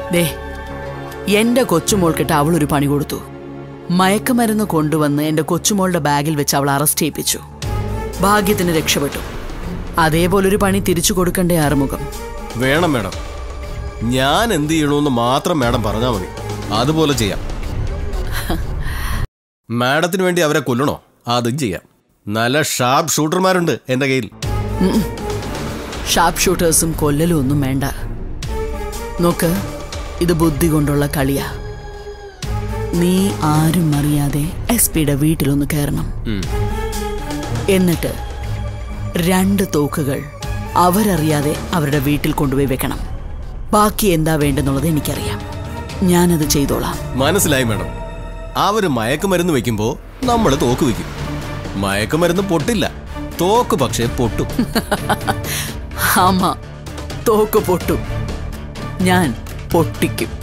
ദേ എന്റെ കൊച്ചുമോൾക്കിട്ട് അവളൊരു പണി കൊടുത്തു മയക്കുമരുന്ന് കൊണ്ടുവന്ന് എന്റെ കൊച്ചുമോളുടെ ബാഗിൽ വെച്ച് അവൾ അറസ്റ്റ് ചെയ്യിപ്പിച്ചു ഭാഗ്യത്തിന് രക്ഷപ്പെട്ടു അതേപോലൊരു പണി തിരിച്ചു കൊടുക്കണ്ടേ ആറുമുഖം വേണം മേഡം ഞാൻ എന്ത് ചെയ്യണമെന്ന് മാത്രം മേഡം പറഞ്ഞാൽ മതി അതുപോലെ ചെയ്യാം മാഡത്തിന് വേണ്ടി അവരെ കൊല്ലണോ അതും ചെയ്യാം നല്ല ഷാർപ്പ് ഷൂട്ടർമാരുണ്ട് എൻ്റെ കയ്യിൽ ഷാർപ്പ് ഷൂട്ടേഴ്സും കൊല്ലലും ഒന്നും വേണ്ട നോക്ക് ഇത് ബുദ്ധി കൊണ്ടുള്ള കളിയാ നീ ആരും അറിയാതെ എസ് പിയുടെ വീട്ടിലൊന്ന് കയറണം ഉം. എന്നിട്ട് രണ്ട് തോക്കുകൾ അവരറിയാതെ അവരുടെ വീട്ടിൽ കൊണ്ടുപോയി വെക്കണം ബാക്കി എന്താ വേണ്ടെന്നുള്ളത് എനിക്കറിയാം ഞാനത് ചെയ്തോളാം മനസ്സിലായി മേഡം അവര് മയക്കുമരുന്ന് വെക്കുമ്പോ നമ്മൾ തോക്ക് വെക്കും മയക്കുമരുന്ന് പൊട്ടില്ല തോക്ക് പക്ഷേ പൊട്ടും ആമാ തോക്ക് പൊട്ടും ഞാൻ പൊട്ടിക്കും